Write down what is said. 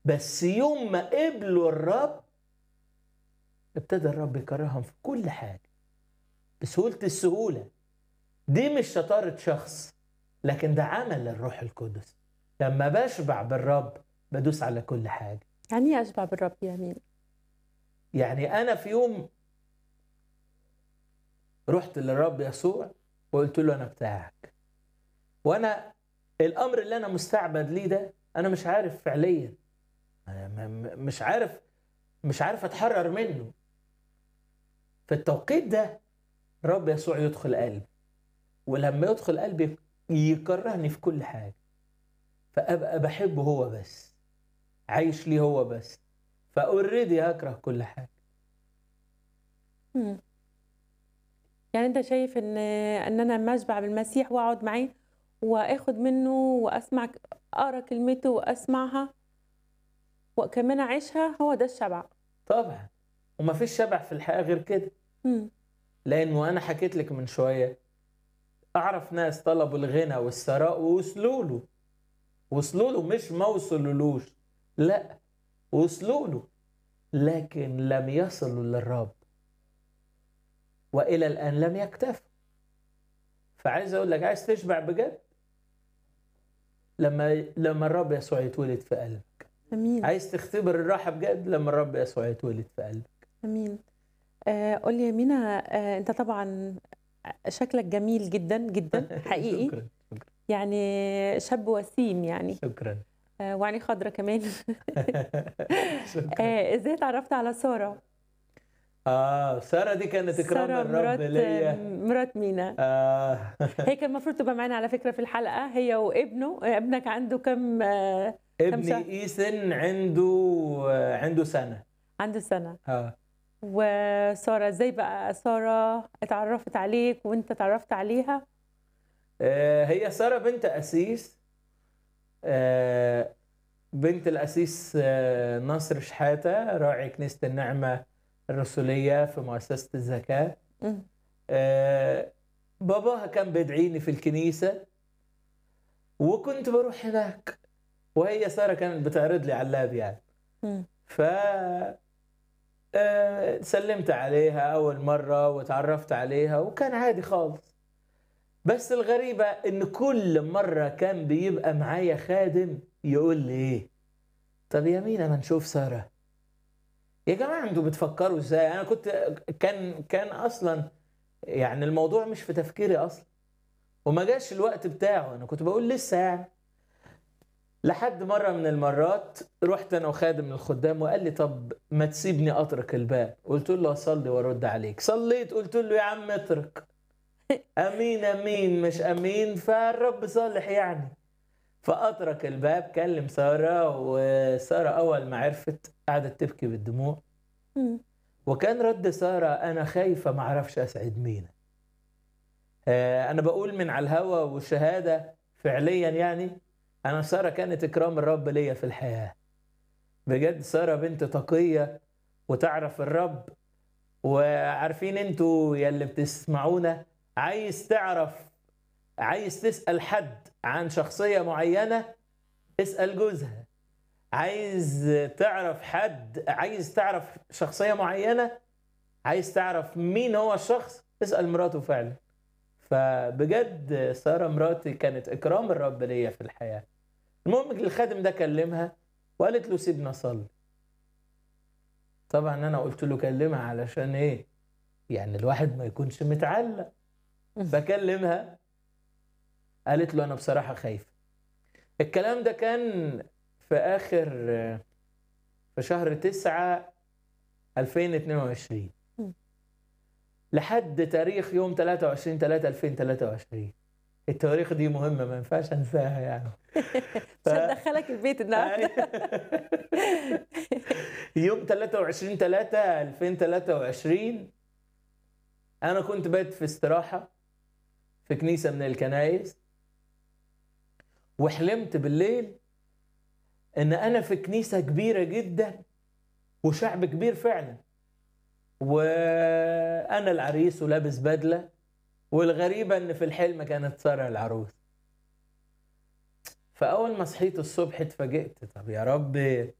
بس يوم ما قبلوا الرب ابتدى الرب يكرههم في كل حاجة بسهولة السهولة دي مش شطارة شخص لكن ده عمل الروح القدس لما بشبع بالرب بدوس على كل حاجة يعني ايه اشبع بالرب يا مين يعني أنا في يوم رحت للرب يسوع وقلت له أنا بتاعك وأنا الأمر اللي أنا مستعبد ليه ده أنا مش عارف فعليا أنا م- م- مش عارف مش عارف أتحرر منه في التوقيت ده الرب يسوع يدخل قلبي ولما يدخل قلبي يكرهني في كل حاجة فأبقى بحبه هو بس عايش ليه هو بس فاوريدي هكره كل حاجة مم. يعني انت شايف ان ان انا لما اشبع بالمسيح واقعد معاه واخد منه واسمع اقرا كلمته واسمعها وكمان اعيشها هو ده الشبع طبعا وما فيش شبع في الحياة غير كده مم. لأنه أنا حكيت لك من شوية أعرف ناس طلبوا الغنى والثراء ووصلوا له وصلوا له مش ما وصلولوش لا وصلوا له لكن لم يصلوا للرب وإلى الآن لم يكتفوا فعايز أقول لك عايز تشبع بجد لما لما الرب يسوع يتولد في قلبك امين عايز تختبر الراحة بجد لما الرب يسوع يتولد في قلبك امين آه قول لي يا مينا آه انت طبعا شكلك جميل جدا جدا حقيقي شكرا شكرا يعني شاب وسيم يعني شكرا آه وعيني خضرة كمان شكرا آه ازاي اتعرفت على سارة اه ساره دي كانت اكرام سارة الرب مرات ليا مرات مينا آه هي كان المفروض تبقى معانا على فكرة في الحلقة هي وابنه آه، ابنك عنده كم آه ابني شهر؟ ايثن عنده آه، عنده سنه عنده سنة اه وسارة ازاي بقى سارة اتعرفت عليك وانت اتعرفت عليها آه، هي ساره بنت اسيس آه، بنت الاسيس آه، نصر شحاته راعي كنيسه النعمه الرسوليه في مؤسسه الزكاه مم. آه، باباها كان بيدعيني في الكنيسة وكنت بروح هناك وهي سارة كانت بتعرض لي على اللاب يعني مم. ف آه، سلمت عليها أول مرة وتعرفت عليها وكان عادي خالص بس الغريبة إن كل مرة كان بيبقى معايا خادم يقول لي إيه طب يا مينا ما نشوف سارة يا جماعة انتوا بتفكروا ازاي انا كنت كان كان اصلا يعني الموضوع مش في تفكيري اصلا وما جاش الوقت بتاعه انا كنت بقول لسه يعني لحد مرة من المرات رحت انا وخادم من الخدام وقال لي طب ما تسيبني اطرق الباب قلت له اصلي وارد عليك صليت قلت له يا عم اترك امين امين مش امين فالرب صالح يعني فأطرق الباب كلم سارة وسارة أول ما عرفت قعدت تبكي بالدموع مم. وكان رد سارة أنا خايفة ما أعرفش أسعد مينا آه، أنا بقول من على الهوا وشهادة فعليا يعني أنا سارة كانت إكرام الرب ليا في الحياة بجد سارة بنت تقية وتعرف الرب وعارفين انتوا يلي بتسمعونا عايز تعرف عايز تسأل حد عن شخصية معينة اسأل جوزها عايز تعرف حد عايز تعرف شخصية معينة عايز تعرف مين هو الشخص اسأل مراته فعلا فبجد سارة مراتي كانت إكرام الرب ليا في الحياة المهم الخادم ده كلمها وقالت له سيبنا أصلي طبعا أنا قلت له كلمها علشان إيه يعني الواحد ما يكونش متعلق بكلمها قالت له انا بصراحه خايفه الكلام ده كان في اخر في شهر تسعة 2022 مم. لحد تاريخ يوم 23 3 2023 التواريخ دي مهمه ما ينفعش انساها يعني مش هتدخلك البيت النهارده يوم 23 3 2023 انا كنت بات في استراحه في كنيسه من الكنايس وحلمت بالليل ان انا في كنيسه كبيره جدا وشعب كبير فعلا وانا العريس ولابس بدله والغريبه ان في الحلم كانت ساره العروس فاول ما صحيت الصبح اتفاجئت طب يا رب